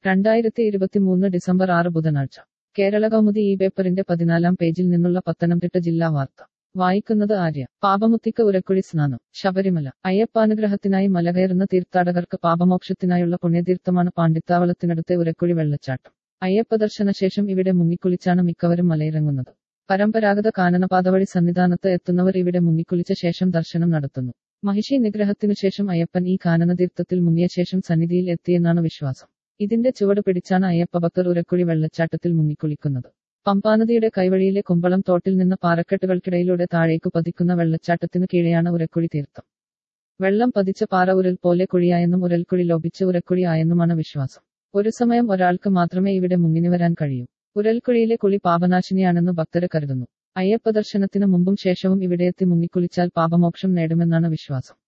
രണ്ടായിരത്തി ഇരുപത്തിമൂന്ന് ഡിസംബർ ആറ് ബുധനാഴ്ച കേരള കൗമുദി ഈ പേപ്പറിന്റെ പതിനാലാം പേജിൽ നിന്നുള്ള പത്തനംതിട്ട ജില്ലാ വാർത്ത വായിക്കുന്നത് ആര്യ പാപമുത്തിക്ക് ഉരക്കുഴി സ്നാനം ശബരിമല അയ്യപ്പാനുഗ്രഹത്തിനായി മലകയറുന്ന തീർത്ഥാടകർക്ക് പാപമോക്ഷത്തിനായുള്ള പുണ്യതീർത്ഥമാണ് പാണ്ടിത്താവളത്തിനടുത്തെ ഉരക്കുഴി വെള്ളച്ചാട്ടം അയ്യപ്പ ദർശനശേഷം ഇവിടെ മുങ്ങിക്കുളിച്ചാണ് മിക്കവരും മലയിറങ്ങുന്നത് പരമ്പരാഗത കാനനപാത വഴി സന്നിധാനത്ത് എത്തുന്നവർ ഇവിടെ മുങ്ങിക്കുളിച്ച ശേഷം ദർശനം നടത്തുന്നു മഹിഷി നിഗ്രഹത്തിനു ശേഷം അയ്യപ്പൻ ഈ കാനനതീർത്ഥത്തിൽ മുങ്ങിയ ശേഷം സന്നിധിയിൽ എത്തിയെന്നാണ് വിശ്വാസം ഇതിന്റെ ചുവട് പിടിച്ചാണ് അയ്യപ്പ ഭക്തർ ഉരക്കുഴി വെള്ളച്ചാട്ടത്തിൽ മുങ്ങിക്കുളിക്കുന്നത് പമ്പാനദിയുടെ കൈവഴിയിലെ കുമ്പളം തോട്ടിൽ നിന്ന് പാറക്കെട്ടുകൾക്കിടയിലൂടെ താഴേക്കു പതിക്കുന്ന വെള്ളച്ചാട്ടത്തിനു കീഴെയാണ് ഉരക്കുഴി തീർത്ഥം വെള്ളം പതിച്ച പാറ ഉരൽ പോലെ കുഴിയായെന്നും ഉരൽക്കുഴി ലോപിച്ച് ഉരക്കുഴി ആയെന്നുമാണ് വിശ്വാസം ഒരു സമയം ഒരാൾക്ക് മാത്രമേ ഇവിടെ മുങ്ങിനി വരാൻ കഴിയൂ ഉരൽക്കുഴിയിലെ കുളി പാപനാശിനിയാണെന്ന് ഭക്തര് കരുതുന്നു അയ്യപ്പ ദർശനത്തിന് മുമ്പും ശേഷവും ഇവിടെയെത്തി മുങ്ങിക്കുളിച്ചാൽ പാപമോക്ഷം നേടുമെന്നാണ് വിശ്വാസം